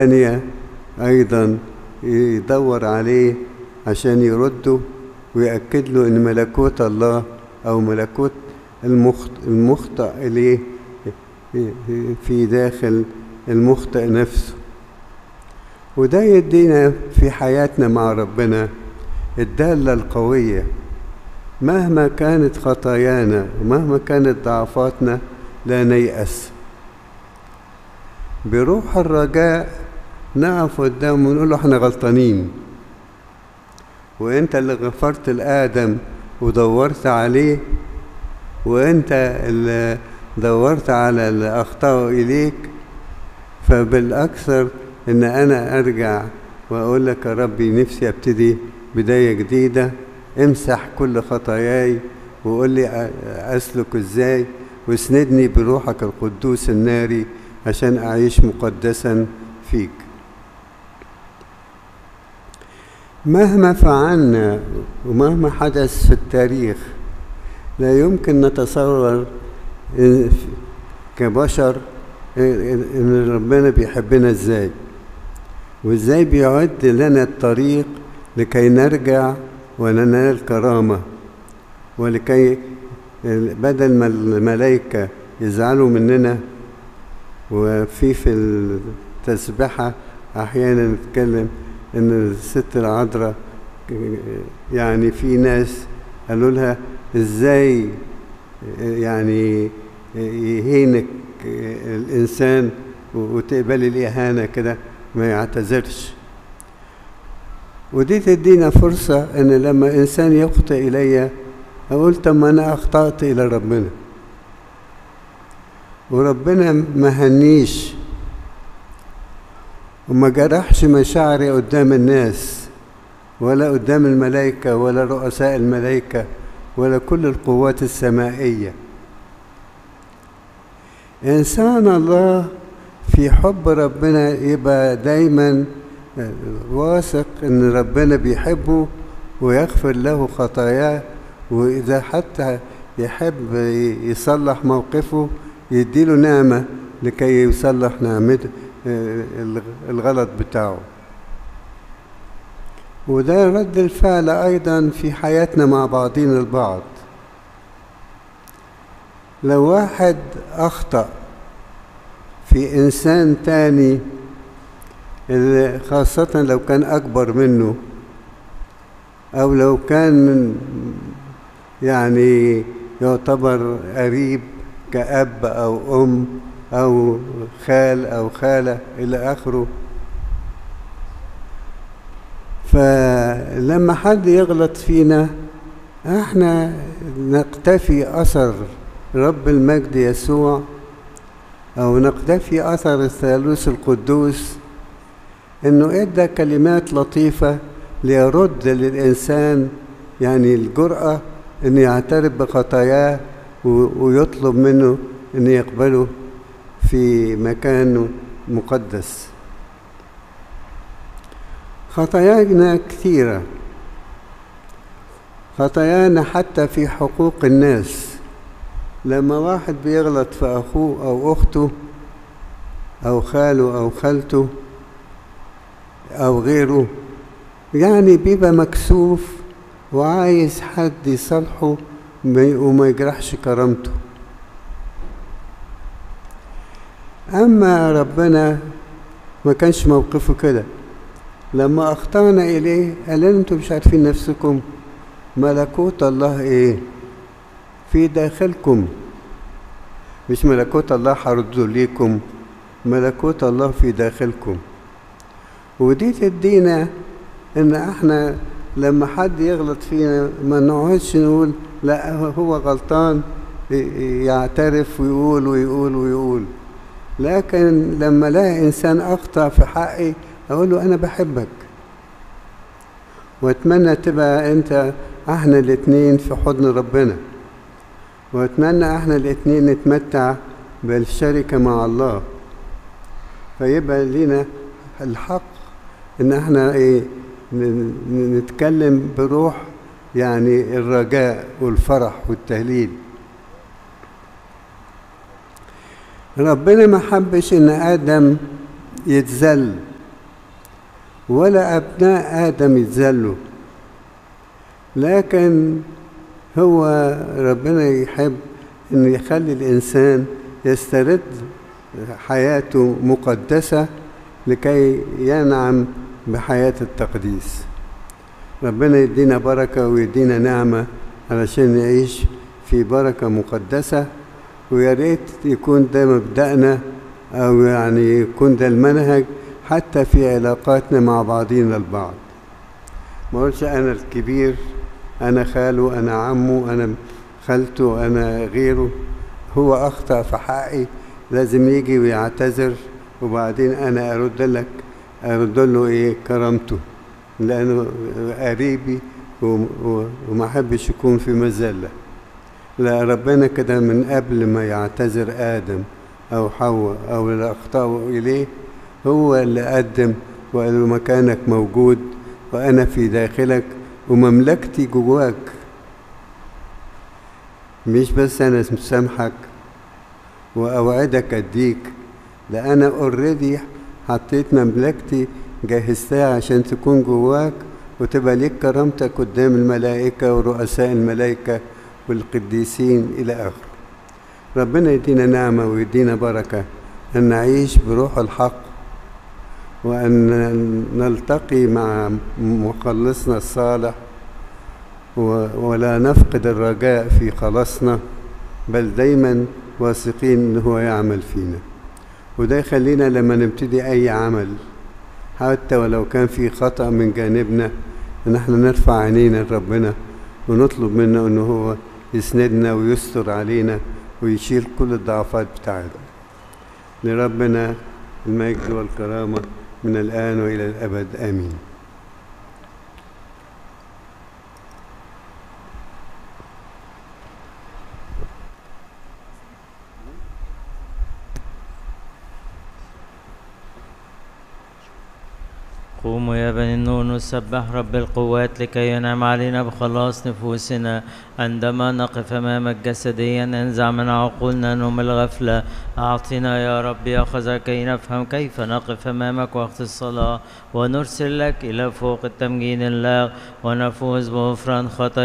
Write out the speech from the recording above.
ثانية أيضا يدور عليه عشان يرده ويأكد له إن ملكوت الله أو ملكوت المخط المخطئ إليه في داخل المخطئ نفسه وده يدينا في حياتنا مع ربنا الدالة القوية مهما كانت خطايانا ومهما كانت ضعفاتنا لا نيأس بروح الرجاء نقف قدامه ونقول له احنا غلطانين وانت اللي غفرت لآدم ودورت عليه وانت اللي دورت على اللي اخطأوا اليك فبالاكثر ان انا ارجع واقول لك يا ربي نفسي ابتدي بداية جديدة امسح كل خطاياي وقول لي اسلك ازاي واسندني بروحك القدوس الناري عشان اعيش مقدسا فيك مهما فعلنا ومهما حدث في التاريخ لا يمكن نتصور كبشر ان ربنا بيحبنا ازاي وازاي بيعد لنا الطريق لكي نرجع وننال الكرامة ولكي بدل ما الملائكة يزعلوا مننا وفي في التسبحة أحيانا نتكلم إن الست العذراء يعني في ناس قالوا لها إزاي يعني يهينك الإنسان وتقبلي الإهانة كده ما يعتذرش ودي تدينا فرصة إن لما إنسان يخطئ إلي أقول طب ما أنا أخطأت إلى ربنا وربنا ما هنيش وما جرحش مشاعري قدام الناس ولا قدام الملائكة ولا رؤساء الملائكة ولا كل القوات السمائية إنسان الله في حب ربنا يبقى دايما واثق ان ربنا بيحبه ويغفر له خطاياه واذا حتى يحب يصلح موقفه يديله نعمه لكي يصلح نعمته الغلط بتاعه وده رد الفعل ايضا في حياتنا مع بعضين البعض لو واحد اخطأ في انسان تاني خاصة لو كان أكبر منه أو لو كان يعني يعتبر قريب كأب أو أم أو خال أو خالة إلى آخره فلما حد يغلط فينا احنا نقتفي أثر رب المجد يسوع أو نقتفي أثر الثالوث القدوس انه ادى كلمات لطيفه ليرد للانسان يعني الجراه انه يعترف بخطاياه ويطلب منه انه يقبله في مكان مقدس خطايانا كثيره خطايانا حتى في حقوق الناس لما واحد بيغلط في اخوه او اخته او خاله او خالته أو غيره يعني بيبقى مكسوف وعايز حد يصالحه وما يجرحش كرامته أما ربنا ما كانش موقفه كده لما أخطأنا إليه قال لنا أنتم مش عارفين نفسكم ملكوت الله إيه في داخلكم مش ملكوت الله هرده ليكم ملكوت الله في داخلكم ودي تدينا ان احنا لما حد يغلط فينا ما نقعدش نقول لا هو غلطان يعترف ويقول ويقول ويقول لكن لما الاقي انسان اخطا في حقي اقول له انا بحبك واتمنى تبقى انت احنا الاتنين في حضن ربنا واتمنى احنا الاتنين نتمتع بالشركه مع الله فيبقى لنا الحق ان احنا ايه نتكلم بروح يعني الرجاء والفرح والتهليل ربنا ما حبش ان ادم يتذل ولا أبناء آدم يتذلوا لكن هو ربنا يحب أن يخلي الإنسان يسترد حياته مقدسة لكي ينعم بحياة التقديس ربنا يدينا بركة ويدينا نعمة علشان نعيش في بركة مقدسة ويا ريت يكون ده مبدأنا أو يعني يكون ده المنهج حتى في علاقاتنا مع بعضينا البعض ما اقولش أنا الكبير أنا خاله أنا عمه أنا خالته أنا غيره هو أخطأ في حقي لازم يجي ويعتذر وبعدين أنا أرد لك أرد له إيه كرامته لأنه قريبي وما أحبش يكون في مذلة لا ربنا كده من قبل ما يعتذر آدم أو حواء أو اللي أخطأوا إليه هو اللي قدم وقال له مكانك موجود وأنا في داخلك ومملكتي جواك مش بس أنا مسامحك وأوعدك أديك ده أنا اوريدي حطيت مملكتي جهزتها عشان تكون جواك وتبقى ليك كرامتك قدام الملائكة ورؤساء الملائكة والقديسين إلى آخره ربنا يدينا نعمة ويدينا بركة أن نعيش بروح الحق وأن نلتقي مع مخلصنا الصالح ولا نفقد الرجاء في خلاصنا بل دايما واثقين ان هو يعمل فينا وده يخلينا لما نبتدي اي عمل حتى ولو كان في خطأ من جانبنا ان احنا نرفع عينينا لربنا ونطلب منه ان هو يسندنا ويستر علينا ويشيل كل الضعفات بتاعتنا لربنا المجد والكرامة من الآن وإلى الأبد آمين قوموا يا بني النور نسبح رب القوات لكي ينعم علينا بخلاص نفوسنا عندما نقف أمامك جسديا انزع من عقولنا نوم الغفلة أعطنا يا رب يأخذ كي نفهم كيف نقف أمامك وقت الصلاة ونرسل لك إلى فوق التمجيد اللاغ ونفوز بغفران خطايا